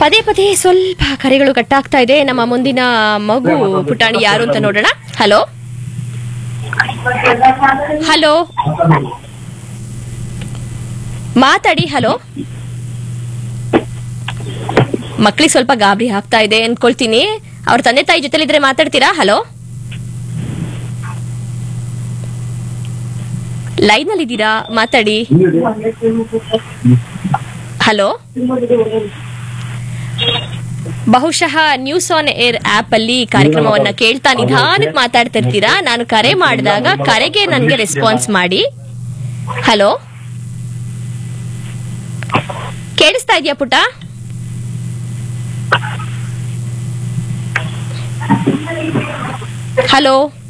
ಪದೇ ಪದೇ ಸ್ವಲ್ಪ ಕರೆಗಳು ಕಟ್ಟಾಗ್ತಾ ಇದೆ ನಮ್ಮ ಮುಂದಿನ ಮಗು ಪುಟಾಣಿ ಯಾರು ಅಂತ ನೋಡೋಣ ಹಲೋ ಹಲೋ ಮಾತಾಡಿ ಹಲೋ ಮಕ್ಳಿಗೆ ಸ್ವಲ್ಪ ಗಾಬರಿ ಆಗ್ತಾ ಇದೆ ಅನ್ಕೊಳ್ತೀನಿ ಅವ್ರ ತಂದೆ ತಾಯಿ ಜೊತೆಲಿದ್ರೆ ಮಾತಾಡ್ತೀರಾ ಹಲೋ ಲೈನ್ ಅಲ್ಲಿ ಇದ್ದೀರಾ ಮಾತಾಡಿ ಹಲೋ ಬಹುಶಃ ನ್ಯೂಸ್ ಆನ್ ಏರ್ ಆಪ್ ಅಲ್ಲಿ ಕಾರ್ಯಕ್ರಮವನ್ನ ಕೇಳ್ತಾ ನಿಧಾನಕ್ಕೆ ಮಾತಾಡ್ತಾ ಇರ್ತೀರಾ ನಾನು ಕರೆ ಮಾಡಿದಾಗ ಕರೆಗೆ ನನಗೆ ರೆಸ್ಪಾನ್ಸ್ ಮಾಡಿ ಹಲೋ ಕೇಳಿಸ್ತಾ ಇದೆಯಾ ಪುಟ ಹಲೋ